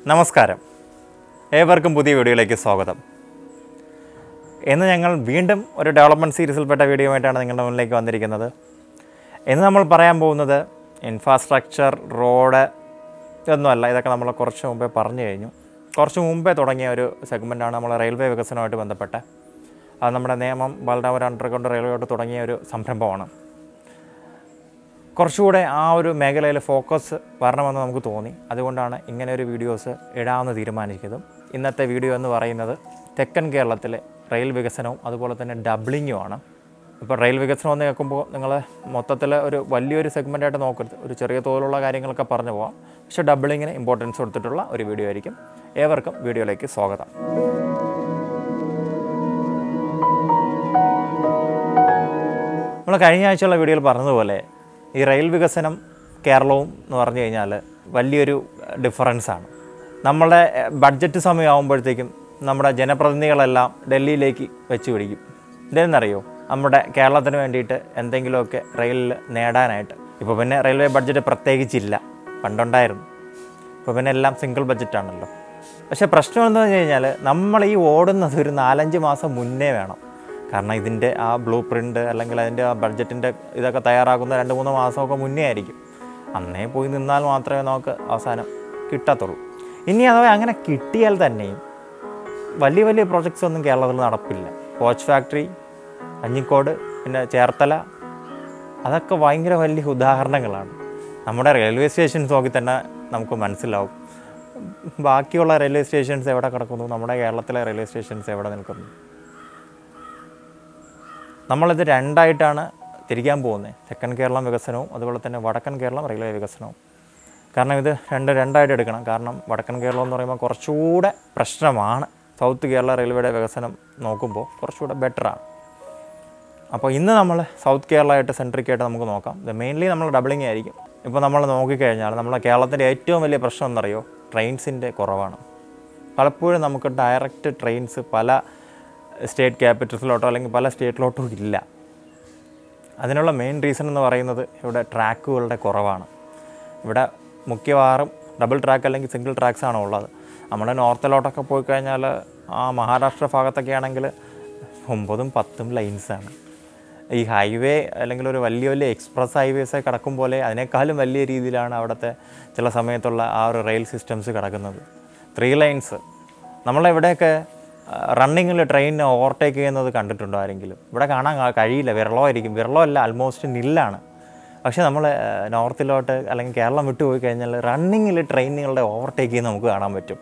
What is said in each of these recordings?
നമസ്കാരം ഏവർക്കും പുതിയ വീഡിയോയിലേക്ക് സ്വാഗതം ഇന്ന് ഞങ്ങൾ വീണ്ടും ഒരു ഡെവലപ്മെൻറ്റ് സീരീസിൽപ്പെട്ട വീഡിയോയുമായിട്ടാണ് നിങ്ങളുടെ മുന്നിലേക്ക് വന്നിരിക്കുന്നത് ഇന്ന് നമ്മൾ പറയാൻ പോകുന്നത് ഇൻഫ്രാസ്ട്രക്ചർ റോഡ് ഇതൊന്നുമല്ല ഇതൊക്കെ നമ്മൾ കുറച്ച് മുമ്പേ പറഞ്ഞു കഴിഞ്ഞു കുറച്ച് മുമ്പേ തുടങ്ങിയ ഒരു സെഗ്മെൻറ്റാണ് നമ്മൾ റെയിൽവേ വികസനമായിട്ട് ബന്ധപ്പെട്ട അത് നമ്മുടെ നിയമം ബലരാമപുരം അണ്ടർഗ്രൗണ്ട് റെയിൽവേയോട്ട് തുടങ്ങിയ ഒരു സംരംഭമാണ് കുറച്ചുകൂടെ ആ ഒരു മേഖലയിൽ ഫോക്കസ് വരണമെന്ന് നമുക്ക് തോന്നി അതുകൊണ്ടാണ് ഇങ്ങനെ ഒരു വീഡിയോസ് ഇടാമെന്ന് തീരുമാനിച്ചതും ഇന്നത്തെ വീഡിയോ എന്ന് പറയുന്നത് തെക്കൻ കേരളത്തിലെ റെയിൽ വികസനവും അതുപോലെ തന്നെ ഡബ്ലിങ്ങുമാണ് ഇപ്പോൾ റെയിൽ വികസനം എന്ന് കേൾക്കുമ്പോൾ നിങ്ങൾ മൊത്തത്തിൽ ഒരു വലിയൊരു സെഗ്മെൻ്റായിട്ട് നോക്കരുത് ഒരു ചെറിയ തോതിലുള്ള കാര്യങ്ങളൊക്കെ പറഞ്ഞു പോകാം പക്ഷേ ഡബ്ലിങ്ങിന് ഇമ്പോർട്ടൻസ് കൊടുത്തിട്ടുള്ള ഒരു വീഡിയോ ആയിരിക്കും ഏവർക്കും വീഡിയോയിലേക്ക് സ്വാഗതം നമ്മൾ കഴിഞ്ഞ ആഴ്ചയുള്ള വീഡിയോയിൽ പറഞ്ഞതുപോലെ ഈ റെയിൽ വികസനം കേരളവും എന്ന് പറഞ്ഞു കഴിഞ്ഞാൽ വലിയൊരു ഡിഫറൻസാണ് നമ്മളുടെ ബഡ്ജറ്റ് സമയമാകുമ്പോഴത്തേക്കും നമ്മുടെ ജനപ്രതിനിധികളെല്ലാം ഡൽഹിയിലേക്ക് വെച്ച് പിടിക്കും ഇതെന്നറിയോ നമ്മുടെ കേരളത്തിന് വേണ്ടിയിട്ട് എന്തെങ്കിലുമൊക്കെ റെയിലിൽ നേടാനായിട്ട് ഇപ്പോൾ പിന്നെ റെയിൽവേ ബഡ്ജറ്റ് പ്രത്യേകിച്ചില്ല പണ്ടുണ്ടായിരുന്നു ഇപ്പോൾ പിന്നെ എല്ലാം സിംഗിൾ ബഡ്ജറ്റാണല്ലോ പക്ഷേ പ്രശ്നം എന്താണെന്ന് വെച്ച് കഴിഞ്ഞാൽ നമ്മൾ ഈ ഓടുന്നത് ഒരു നാലഞ്ച് മാസം മുന്നേ വേണം കാരണം ഇതിൻ്റെ ആ ബ്ലൂ പ്രിൻ്റ് അല്ലെങ്കിൽ അതിൻ്റെ ആ ബഡ്ജറ്റിൻ്റെ ഇതൊക്കെ തയ്യാറാക്കുന്ന രണ്ട് മൂന്ന് മാസമൊക്കെ മുന്നേ ആയിരിക്കും അന്നേ പോയി നിന്നാൽ മാത്രമേ നമുക്ക് അവസാനം കിട്ടത്തുള്ളൂ ഇനി അഥവാ അങ്ങനെ കിട്ടിയാൽ തന്നെയും വലിയ വലിയ പ്രോജക്ട്സ് ഒന്നും കേരളത്തിൽ നടപ്പില്ല കോച്ച് ഫാക്ടറി കഞ്ഞിക്കോട് പിന്നെ ചേർത്തല അതൊക്കെ ഭയങ്കര വലിയ ഉദാഹരണങ്ങളാണ് നമ്മുടെ റെയിൽവേ സ്റ്റേഷൻസ് നോക്കി തന്നെ നമുക്ക് മനസ്സിലാവും ബാക്കിയുള്ള റെയിൽവേ സ്റ്റേഷൻസ് എവിടെ കിടക്കുന്നു നമ്മുടെ കേരളത്തിലെ റെയിൽവേ സ്റ്റേഷൻസ് എവിടെ നിൽക്കുന്നു നമ്മളിത് രണ്ടായിട്ടാണ് തിരിക്കാൻ പോകുന്നത് തെക്കൻ കേരളം വികസനവും അതുപോലെ തന്നെ വടക്കൻ കേരളം റെയിൽവേ വികസനവും കാരണം ഇത് രണ്ട് രണ്ടായിട്ട് എടുക്കണം കാരണം വടക്കൻ കേരളം എന്ന് പറയുമ്പോൾ കുറച്ചുകൂടെ പ്രശ്നമാണ് സൗത്ത് കേരള റെയിൽവേയുടെ വികസനം നോക്കുമ്പോൾ കുറച്ചുകൂടെ ബെറ്ററാണ് അപ്പോൾ ഇന്ന് നമ്മൾ സൗത്ത് കേരളമായിട്ട് സെൻട്രിക് ആയിട്ട് നമുക്ക് നോക്കാം ഇത് മെയിൻലി നമ്മൾ ഡബിളിംഗ് ആയിരിക്കും ഇപ്പോൾ നമ്മൾ നോക്കിക്കഴിഞ്ഞാൽ നമ്മളെ കേരളത്തിൻ്റെ ഏറ്റവും വലിയ പ്രശ്നം എന്നറിയോ ട്രെയിൻസിൻ്റെ കുറവാണ് പലപ്പോഴും നമുക്ക് ഡയറക്റ്റ് ട്രെയിൻസ് പല സ്റ്റേറ്റ് ക്യാപിറ്റൽസിലോട്ടോ അല്ലെങ്കിൽ പല സ്റ്റേറ്റിലോട്ടോ ഇല്ല അതിനുള്ള മെയിൻ റീസൺ എന്ന് പറയുന്നത് ഇവിടെ ട്രാക്കുകളുടെ കുറവാണ് ഇവിടെ മിക്കവാറും ഡബിൾ ട്രാക്ക് അല്ലെങ്കിൽ സിംഗിൾ ട്രാക്സ് ആണ് ഉള്ളത് നമ്മുടെ നോർത്തിലോട്ടൊക്കെ പോയി കഴിഞ്ഞാൽ ആ മഹാരാഷ്ട്ര ഭാഗത്തൊക്കെ ആണെങ്കിൽ ഒമ്പതും പത്തും ലൈൻസാണ് ഈ ഹൈവേ അല്ലെങ്കിൽ ഒരു വലിയ വലിയ എക്സ്പ്രസ് ഹൈവേസ് കിടക്കും പോലെ അതിനേക്കാളും വലിയ രീതിയിലാണ് അവിടുത്തെ ചില സമയത്തുള്ള ആ ഒരു റെയിൽ സിസ്റ്റംസ് കിടക്കുന്നത് ത്രീ ലൈൻസ് നമ്മളിവിടെയൊക്കെ റണ്ണിങ്ങിൽ ട്രെയിൻ ഓവർടേക്ക് ചെയ്യുന്നത് കണ്ടിട്ടുണ്ടോ ആരെങ്കിലും ഇവിടെ കാണാൻ ക- കഴിയില്ല വിരളമായിരിക്കും വിരളമല്ല ആൽമോസ്റ്റ് നില്ലാണ് പക്ഷേ നമ്മൾ നോർത്തിലോട്ട് അല്ലെങ്കിൽ കേരളം വിട്ടു പോയി കഴിഞ്ഞാൽ റണ്ണിങ്ങിൽ ട്രെയിനുകളുടെ ഓവർടേക്ക് ചെയ്യുന്നത് നമുക്ക് കാണാൻ പറ്റും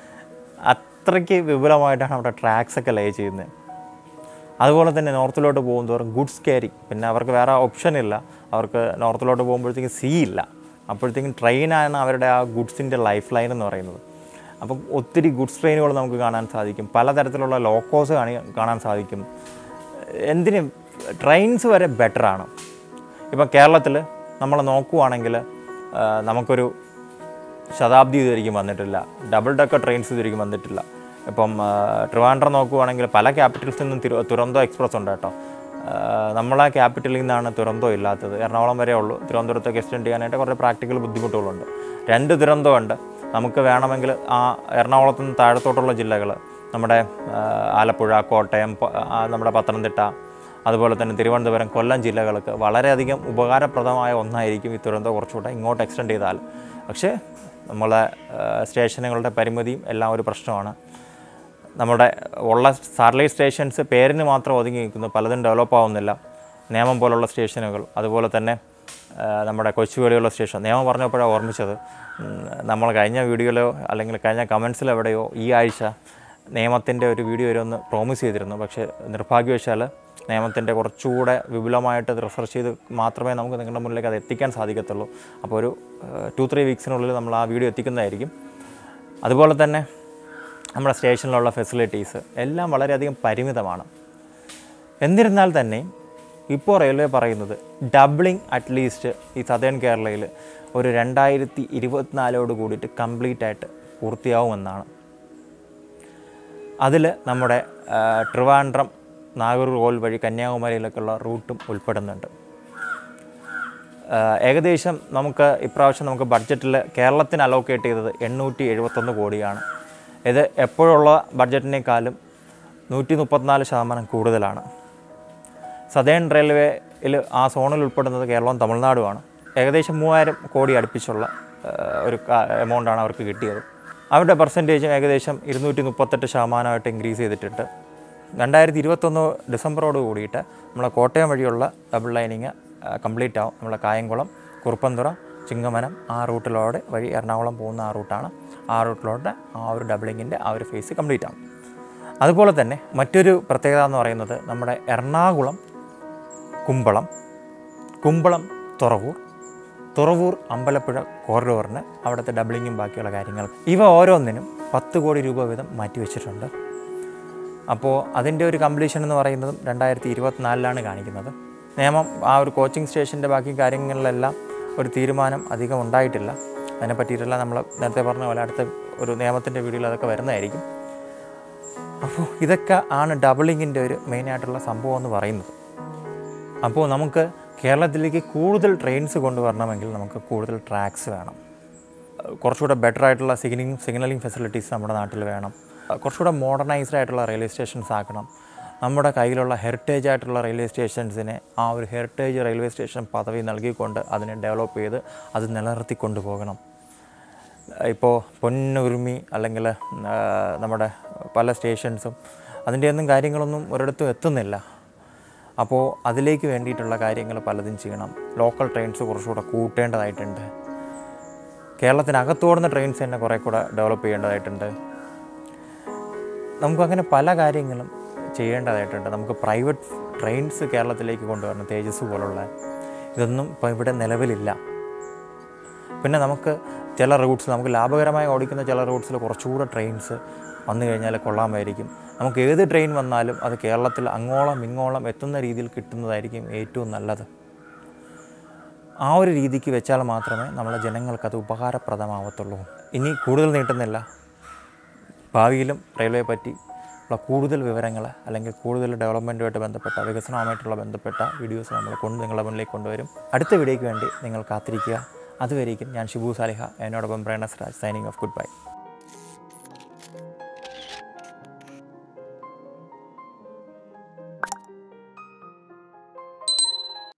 അത്രയ്ക്ക് വിപുലമായിട്ടാണ് അവിടെ ട്രാക്സ് ഒക്കെ ലേ ചെയ്യുന്നത് അതുപോലെ തന്നെ നോർത്തിലോട്ട് പോകുന്നതോറും ഗുഡ്സ് ക്യാരി പിന്നെ അവർക്ക് വേറെ ഓപ്ഷൻ ഇല്ല അവർക്ക് നോർത്തിലോട്ട് പോകുമ്പോഴത്തേക്കും സീ ഇല്ല അപ്പോഴത്തേക്കും ട്രെയിനാണ് അവരുടെ ആ ഗുഡ്സിൻ്റെ ലൈഫ് ലൈൻ എന്ന് പറയുന്നത് അപ്പം ഒത്തിരി ഗുഡ്സ് ട്രെയിനുകൾ നമുക്ക് കാണാൻ സാധിക്കും പലതരത്തിലുള്ള ലോക്കോസ് കാണി കാണാൻ സാധിക്കും എന്തിനും ട്രെയിൻസ് വരെ ബെറ്ററാണ് ഇപ്പം കേരളത്തിൽ നമ്മൾ നോക്കുവാണെങ്കിൽ ആ, നമുക്കൊരു ശതാബ്ദി ഇതുവരെയും വന്നിട്ടില്ല ഡബിൾ ഡക്കർ ട്രെയിൻസ് ഇതുവരെയും വന്നിട്ടില്ല ഇപ്പം ആ, ട്രിവാൻഡ്രം നോക്കുവാണെങ്കിൽ പല ക്യാപിറ്റൽസിൽ നിന്നും തിരു തുരന്തോ എക്സ്പ്രസ് ഉണ്ട് കേട്ടോ ആ, നമ്മളെ ക്യാപിറ്റലിൽ നിന്നാണ് തുരന്തോ ഇല്ലാത്തത് എറണാകുളം വരെ ഉള്ളൂ തിരുവനന്തപുരത്തേക്ക് എക്സ്റ്റെൻഡ് ചെയ്യാനായിട്ട് കുറേ പ്രാക്ടിക്കൽ ബുദ്ധിമുട്ടുകളുണ്ട് രണ്ട് ദുരന്തം ഉണ്ട് നമുക്ക് വേണമെങ്കിൽ ആ എറണാകുളത്ത് നിന്ന് താഴത്തോട്ടുള്ള ജില്ലകൾ നമ്മുടെ ആ, ആലപ്പുഴ കോട്ടയം പ- ആ, നമ്മുടെ പത്തനംതിട്ട അതുപോലെ തന്നെ തിരുവനന്തപുരം കൊല്ലം ജില്ലകൾക്ക് വളരെയധികം ഉപകാരപ്രദമായ ഒന്നായിരിക്കും ഈ തുരന്തം കുറച്ചുകൂടെ ഇങ്ങോട്ട് എക്സ്റ്റെൻഡ് ചെയ്താൽ പക്ഷേ നമ്മളെ ആ, സ്റ്റേഷനുകളുടെ പരിമിതിയും എല്ലാം ഒരു പ്രശ്നമാണ് നമ്മുടെ ഉള്ള സാറ്റലൈറ്റ് സ്റ്റേഷൻസ് പേരിന് മാത്രം ഒതുങ്ങി നിൽക്കുന്നു പലതും ഡെവലപ്പ് ആവുന്നില്ല നിയമം പോലുള്ള സ്റ്റേഷനുകൾ അതുപോലെ തന്നെ ആ, നമ്മുടെ കൊച്ചുവേളിയുള്ള സ്റ്റേഷൻ നിയമം പറഞ്ഞപ്പോഴാണ് ഓർമ്മിച്ചത് ഉം, നമ്മൾ കഴിഞ്ഞ വീഡിയോയിലോ അല്ലെങ്കിൽ കഴിഞ്ഞ കമൻസിലോ എവിടെയോ ഈ ആഴ്ച നിയമത്തിൻ്റെ ഒരു വീഡിയോ വരുമെന്ന് പ്രോമിസ് ചെയ്തിരുന്നു പക്ഷേ നിർഭാഗ്യവശാൽ നിയമത്തിൻ്റെ കുറച്ചുകൂടെ വിപുലമായിട്ട് അത് റിസർച്ച് ചെയ്ത് മാത്രമേ നമുക്ക് നിങ്ങളുടെ മുന്നിലേക്ക് അത് എത്തിക്കാൻ സാധിക്കത്തുള്ളൂ അപ്പോൾ ഒരു ടു ത്രീ വീക്സിനുള്ളിൽ നമ്മൾ ആ വീഡിയോ എത്തിക്കുന്നതായിരിക്കും അതുപോലെ തന്നെ നമ്മുടെ സ്റ്റേഷനിലുള്ള ഫെസിലിറ്റീസ് എല്ലാം വളരെയധികം പരിമിതമാണ് എന്നിരുന്നാൽ തന്നെ ഇപ്പോൾ റെയിൽവേ പറയുന്നത് ഡബ്ലിംഗ് അറ്റ്ലീസ്റ്റ് ഈ സദേൺ കേരളയിൽ ഒരു രണ്ടായിരത്തി ഇരുപത്തിനാലോട് കൂടിയിട്ട് കംപ്ലീറ്റ് ആയിട്ട് പൂർത്തിയാവുമെന്നാണ് അതിൽ നമ്മുടെ ആ, ട്രിവാൻഡ്രം നാഗർകോൽ വഴി കന്യാകുമാരിയിലേക്കുള്ള റൂട്ടും ഉൾപ്പെടുന്നുണ്ട് ആഹ് ഏകദേശം നമുക്ക് ഇപ്രാവശ്യം നമുക്ക് ബഡ്ജറ്റിൽ കേരളത്തിന് അലോക്കേറ്റ് ചെയ്തത് എണ്ണൂറ്റി എഴുപത്തൊന്ന് കോടിയാണ് ഇത് എപ്പോഴുള്ള ബഡ്ജറ്റിനേക്കാളും നൂറ്റി മുപ്പത്തിനാല് ശതമാനം കൂടുതലാണ് സദേൺ റെയിൽവേയിൽ ആ സോണിൽ ഉൾപ്പെടുന്നത് കേരളവും തമിഴ്നാടുമാണ് ഏകദേശം മൂവായിരം കോടി അടുപ്പിച്ചുള്ള ആ, ഒരു എമൗണ്ടാണ് അവർക്ക് കിട്ടിയത് അവരുടെ പെർസെൻറ്റേജ് ഏകദേശം ഇരുന്നൂറ്റി മുപ്പത്തെട്ട് ശതമാനമായിട്ട് ഇൻക്രീസ് ചെയ്തിട്ടുണ്ട് രണ്ടായിരത്തി ഇരുപത്തൊന്ന് ഡിസംബറോട് കൂടിയിട്ട് നമ്മളെ കോട്ടയം വഴിയുള്ള ഡബിൾ ലൈനിങ് കംപ്ലീറ്റ് ആവും നമ്മളെ കായംകുളം കുറുപ്പന്തുറ ചിങ്ങമനം ആ റൂട്ടിലൂടെ വഴി എറണാകുളം പോകുന്ന ആ റൂട്ടാണ് ആ റൂട്ടിലോട്ട് ആ ഒരു ഡബിളിങ്ങിൻ്റെ ആ ഒരു ഫേസ് കംപ്ലീറ്റ് ആവും അതുപോലെ തന്നെ മറ്റൊരു പ്രത്യേകത എന്ന് പറയുന്നത് നമ്മുടെ എറണാകുളം കുമ്പളം കുമ്പളം തുറവൂർ തുറവൂർ അമ്പലപ്പുഴ കോറിഡോറിന് അവിടുത്തെ ഡബിളിങ്ങും ബാക്കിയുള്ള കാര്യങ്ങൾ ഇവ ഓരോന്നിനും പത്ത് കോടി രൂപ വീതം മാറ്റിവെച്ചിട്ടുണ്ട് അപ്പോൾ അതിൻ്റെ ഒരു കംപ്ലീഷൻ എന്ന് പറയുന്നതും രണ്ടായിരത്തി ഇരുപത്തിനാലിലാണ് കാണിക്കുന്നത് നിയമം ആ ഒരു കോച്ചിങ് സ്റ്റേഷൻ്റെ ബാക്കി കാര്യങ്ങളിലെല്ലാം ഒരു തീരുമാനം അധികം ഉണ്ടായിട്ടില്ല അതിനെ പറ്റിയിട്ടെല്ലാം നമ്മൾ നേരത്തെ പറഞ്ഞ പോലെ അടുത്ത ഒരു നിയമത്തിൻ്റെ വീഡിയോയിൽ അതൊക്കെ വരുന്നതായിരിക്കും അപ്പോൾ ഇതൊക്കെ ആണ് ഡബിളിങ്ങിൻ്റെ ഒരു മെയിനായിട്ടുള്ള സംഭവം എന്ന് പറയുന്നത് അപ്പോൾ നമുക്ക് കേരളത്തിലേക്ക് കൂടുതൽ ട്രെയിൻസ് കൊണ്ടുവരണമെങ്കിൽ നമുക്ക് കൂടുതൽ ട്രാക്സ് വേണം കുറച്ചുകൂടെ ബെറ്റർ ആയിട്ടുള്ള സിഗ്നലിംഗ് സിഗ്നലിംഗ് ഫെസിലിറ്റീസ് നമ്മുടെ നാട്ടിൽ വേണം കുറച്ചുകൂടെ മോഡേണൈസ്ഡ് ആയിട്ടുള്ള റെയിൽവേ സ്റ്റേഷൻസ് ആക്കണം നമ്മുടെ കയ്യിലുള്ള ഹെറിറ്റേജ് ആയിട്ടുള്ള റെയിൽവേ സ്റ്റേഷൻസിനെ ആ ഒരു ഹെറിറ്റേജ് റെയിൽവേ സ്റ്റേഷൻ പദവി നൽകിക്കൊണ്ട് അതിനെ ഡെവലപ്പ് ചെയ്ത് അത് നിലനിർത്തി കൊണ്ടുപോകണം ഇപ്പോൾ പൊന്നുരുമി അല്ലെങ്കിൽ ആ, നമ്മുടെ പല സ്റ്റേഷൻസും അതിൻ്റെയൊന്നും കാര്യങ്ങളൊന്നും ഒരിടത്തും എത്തുന്നില്ല അപ്പോൾ അതിലേക്ക് വേണ്ടിയിട്ടുള്ള കാര്യങ്ങൾ പലതും ചെയ്യണം ലോക്കൽ ട്രെയിൻസ് കുറച്ചുകൂടെ കൂട്ടേണ്ടതായിട്ടുണ്ട് കേരളത്തിനകത്തോടുന്ന ട്രെയിൻസ് തന്നെ കുറേ കൂടെ ഡെവലപ്പ് ചെയ്യേണ്ടതായിട്ടുണ്ട് നമുക്കങ്ങനെ പല കാര്യങ്ങളും ചെയ്യേണ്ടതായിട്ടുണ്ട് നമുക്ക് പ്രൈവറ്റ് ട്രെയിൻസ് കേരളത്തിലേക്ക് കൊണ്ടുവരണം തേജസ് പോലുള്ള ഇതൊന്നും ഇപ്പോൾ ഇവിടെ നിലവിലില്ല പിന്നെ നമുക്ക് ചില റൂട്ട്സ് നമുക്ക് ലാഭകരമായി ഓടിക്കുന്ന ചില റൂട്ട്സിൽ കുറച്ചുകൂടെ ട്രെയിൻസ് വന്നു കഴിഞ്ഞാൽ കൊള്ളാമായിരിക്കും നമുക്ക് ഏത് ട്രെയിൻ വന്നാലും അത് കേരളത്തിൽ അങ്ങോളം ഇങ്ങോളം എത്തുന്ന രീതിയിൽ കിട്ടുന്നതായിരിക്കും ഏറ്റവും നല്ലത് ആ ഒരു രീതിക്ക് വെച്ചാൽ മാത്രമേ നമ്മളെ ജനങ്ങൾക്ക് അത് ഉപകാരപ്രദമാവത്തുള്ളൂ ഇനി കൂടുതൽ നീട്ടുന്നില്ല ഭാവിയിലും റെയിൽവേ പറ്റി ഉള്ള കൂടുതൽ വിവരങ്ങൾ അല്ലെങ്കിൽ കൂടുതൽ ഡെവലപ്മെൻറ്റുമായിട്ട് ബന്ധപ്പെട്ട വികസനവുമായിട്ടുള്ള ബന്ധപ്പെട്ട വീഡിയോസ് നമ്മൾ കൊണ്ട് നിങ്ങളുടെ മുന്നിലേക്ക് കൊണ്ടുവരും അടുത്ത വീഡിയോയ്ക്ക് വേണ്ടി നിങ്ങൾ കാത്തിരിക്കുക അതുവരേക്കും ഞാൻ ഷിബു സാലിഹ എന്നോടൊപ്പം ബ്രേണസ് Raj signing off good bye